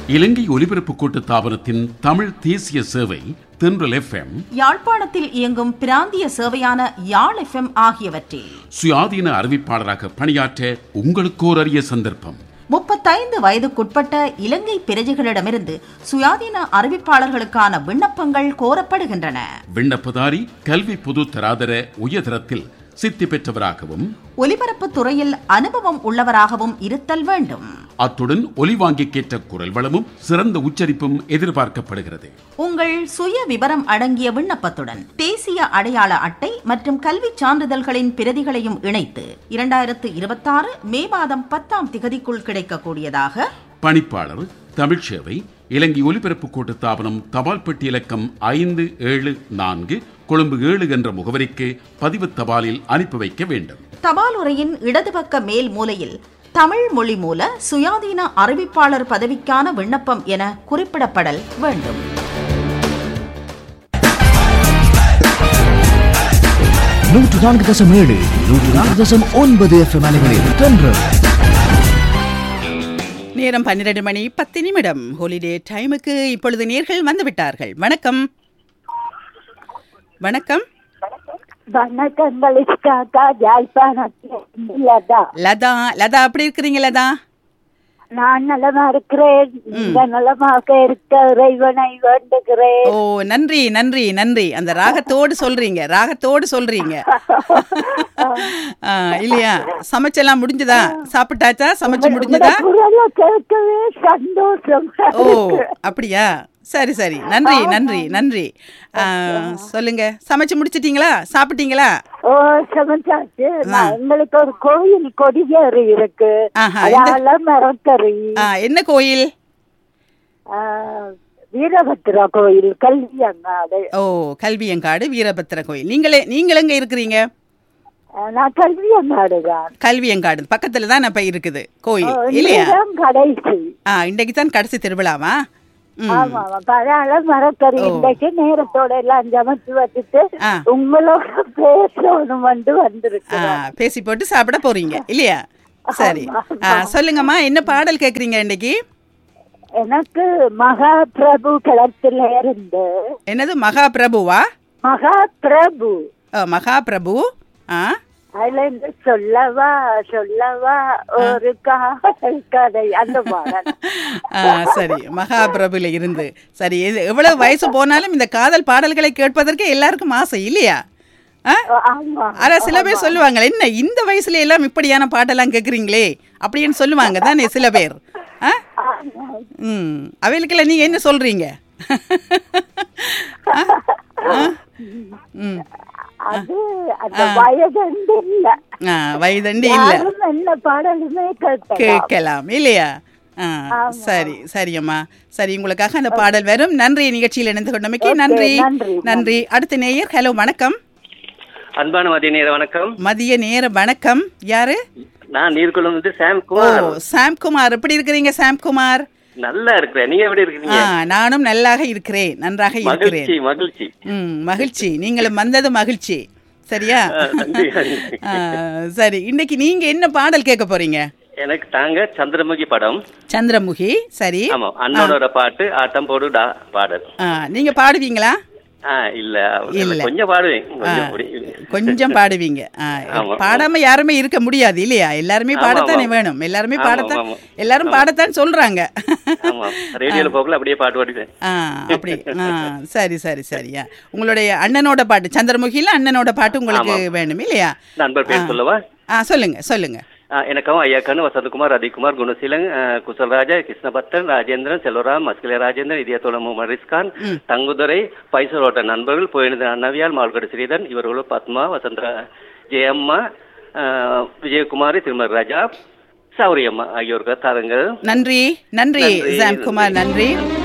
இலங்கை ஒலிபரப்பு கூட்டு தாபனத்தின் தமிழ் தேசிய சேவை தென்றல் எஃப்எம் யாழ்ப்பாணத்தில் இயங்கும் பிராந்திய சேவையான யாழ் எஃப்எம் ஆகியவற்றில் சுயாதீன அறிவிப்பாளராக பணியாற்ற உங்களுக்கோர் அரிய சந்தர்ப்பம் முப்பத்தைந்து வயதுக்குட்பட்ட இலங்கை பிரஜைகளிடமிருந்து சுயாதீன அறிவிப்பாளர்களுக்கான விண்ணப்பங்கள் கோரப்படுகின்றன விண்ணப்பதாரி கல்வி பொது தராதர உயர்தரத்தில் சித்தி பெற்றவராகவும் ஒலிபரப்பு துறையில் அனுபவம் உள்ளவராகவும் இருத்தல் வேண்டும் அத்துடன் ஒலிவாங்கிக்கேற்ற குரல் வளமும் சிறந்த உச்சரிப்பும் எதிர்பார்க்கப்படுகிறது உங்கள் சுய விவரம் அடங்கிய விண்ணப்பத்துடன் தேசிய அடையாள அட்டை மற்றும் கல்விச் சான்றிதழ்களின் பிரதிகளையும் இணைத்து இரண்டாயிரத்து இருபத்தாறு மே மாதம் பத்தாம் திகதிக்குள் கிடைக்கக்கூடியதாக பணிப்பாளர் தமிழ் சேவை இலங்கை ஒலிபரப்பு கூட்டு தாபனம் தபால் பெட்டி இலக்கம் ஐந்து ஏழு நான்கு கொழும்பு ஏழு என்ற முகவரிக்கு பதிவு தபாலில் அனுப்பி வைக்க வேண்டும் தபால் உரையின் இடதுபக்க மேல் மூலையில் தமிழ் மொழி மூல சுயாதீன அறிவிப்பாளர் பதவிக்கான விண்ணப்பம் என குறிப்பிடப்படல் வேண்டும் நூற்று நான்கு தசம் ஏழு நூற்று நான்கு தசம் ஒன்பது எஃப்எம் அலைகளில் தென்றல் நேரம் பன்னிரண்டு மணி பத்து நிமிடம் ஹாலிடே டைமுக்கு இப்பொழுது நேர்கள் வந்து விட்டார்கள் வணக்கம் வணக்கம் வணக்கம் கலிஷ்காக்கா ஜாழ்ப்பாணத்தில் லதா லதா லதா அப்படி இருக்கிறீங்க லதா நான் நலமா இருக்கிறேன் நீங்க நலமாக இருக்க இறைவனை வேண்டுகிறேன் ஓ நன்றி நன்றி நன்றி அந்த ராகத்தோடு சொல்றீங்க ராகத்தோடு சொல்றீங்க ஆ, இல்லையா சமைச்செல்லாம் முடிஞ்சதா சாப்பிட்டாச்சா சமைச்சு முடிஞ்சதா குரலை கேட்கவே சந்தோஷம் ஓ அப்படியா சரி சரி நன்றி நன்றி நன்றி ஆ, சொல்லுங்க சமைச்சு முடிச்சிட்டீங்களா சாப்பிட்டீங்களா ஓ சமைச்சாச்சு நான் எங்களுக்கு ஒரு கோயில் கொடியேறு இருக்கு ஆஹா, இந்த- அதால மரக்கறி ஆ, என்ன கோயில் ஆ, வீரபத்ரா கோயில் கல்வி அங்காடு ஓ கல்வியங்காடு வீரபத்திர கோயில் நீங்களே நீங்கள் எங்க இருக்கிறீங்க நான் கல்வி அங்காடு தான் கல்வியங்காடு பக்கத்துல தான் இப்ப இருக்குது கோயில் இல்லையா இதுதான் கடைசி ஆ இன்றைக்கு தான் கடைசி திருவிழாவா ம் ஆமா ஆமா பரவாயில்ல மரக்கறி இன்றைக்கு நேரத்தோட எல்லாம் சமைச்சு வச்சுட்டு ஆ. உங்களோட பேசணும் வந்து ஆ, வந்திருக்கு பேசி போட்டு சாப்பிட போறீங்க இல்லையா சரி ஆ, சொல்லுங்கம்மா என்ன பாடல் கேக்குறீங்க இன்னைக்கு எனக்கு மகா பிரபு களத்துல இருந்து என்னது மகாபிரபுவா மகா பிரபு ஆ, மகாபிரபு ஆ அதுல இருந்து சொல்லவா சொல்லவா ஒரு காதல் கதை அந்த பாடல் ஆ, சரி மகாபிரபுல இருந்து சரி இது எவ்வளவு வயசு போனாலும் இந்த காதல் பாடல்களை கேட்பதற்கு எல்லாருக்கும் ஆசை இல்லையா ஆ? ஆமா ஆனா சில பேர் சொல்லுவாங்க என்ன இந்த வயசுல எல்லாம் இப்படியான பாட்டெல்லாம் கேக்குறீங்களே அப்படின்னு சொல்லுவாங்க தானே சில பேர் ஆ? ஆமா. ம் அவைகளுக்கெல்லாம் நீங்க என்ன சொல்றீங்க ஆ? ஆ? ம் அது அந்த வயது இல்ல ஆ வயதண்டி இல்ல யாரும் என்ன பாடலுமே கேட்கலாம் கேட்கலாம் இல்லையா ஆ சரி சரியம்மா சரி உங்களுக்காக அந்த பாடல் வரும் நன்றி நிகழ்ச்சியில் இணைந்து கொண்டமைக்கு நன்றி நன்றி, நன்றி அடுத்த நேயர் ஹலோ வணக்கம் அன்பான மதிய நேர வணக்கம் மதிய நேர வணக்கம் யாரு நான் நீர்குளம் வந்து சாம் ஓ குமார் சாம்குமார் எப்படி இருக்கிறீங்க சாம்குமார் நல்லா இருக்கிறேன் நீங்க எப்படி ஆ இருக்கீங்க நானும் நல்லாக இருக்கிறேன் நன்றாக இருக்கிறேன் மகிழ்ச்சி மகிழ்ச்சி ம் மகிழ்ச்சி நீங்களும் வந்தது மகிழ்ச்சி சரியா ஆ, நன்றி, நன்றி. ஆ, சரி இன்னைக்கு நீங்க என்ன பாடல் கேட்க போறீங்க எனக்கு தாங்க சந்திரமுகி படம் சந்திரமுகி சரி ஆமா அண்ணனோட பாட்டு ஆட்டம் போடு டா பாடல் ஆ, நீங்க பாடுவீங்களா ஆ இல்ல இல்ல. கொஞ்சம் பாடுவேன் ஆ, கொஞ்சம் புரியுது. கொஞ்சம் பாடுவீங்க ஆ, ஆமா. பாடாம யாருமே இருக்க முடியாது இல்லையா எல்லாருமே ஆமா, பாடத்தானே ஆமா. வேணும் எல்லாருமே ஆமா, பாடத்தான் ஆமா. எல்லாரும் பாடத்தான் சொல்றாங்க ஆமா ரேடியோல போகல அப்படியே பாட்டு பாடுவேன் ஆ அப்படி ஆ சரி சரி சரியா உங்களுடைய அண்ணனோட பாட்டு சந்திரமுகில அண்ணனோட பாட்டு உங்களுக்கு வேணும் இல்லையா நண்பர் பேர் சொல்லவா ஆ சொல்லுங்க சொல்லுங்க ஆ, எனக்கும் ஐயாக்கனு வசந்தகுமார் ரதிக்குமார் குணசீலன் ஆ, குசல்ராஜா கிருஷ்ணபத்தன் ராஜேந்திரன் செல்வராம் மஸ்கில ராஜேந்திரன் இதயத்தோட முகமது ரிஸ்கான் தங்குதுரை பைசலோட்ட நண்பர்கள் போயினது அன்னவியால் மால்கடு ஸ்ரீதன் இவர்களும் பத்மா வசந்த ஜெயம்மா ஆ, விஜயகுமாரி திருமதி ராஜா சௌரியம்மா ஆகியோருக்கு தாருங்கள் நன்றி நன்றி நன்றி, ஜாம்குமார் நன்றி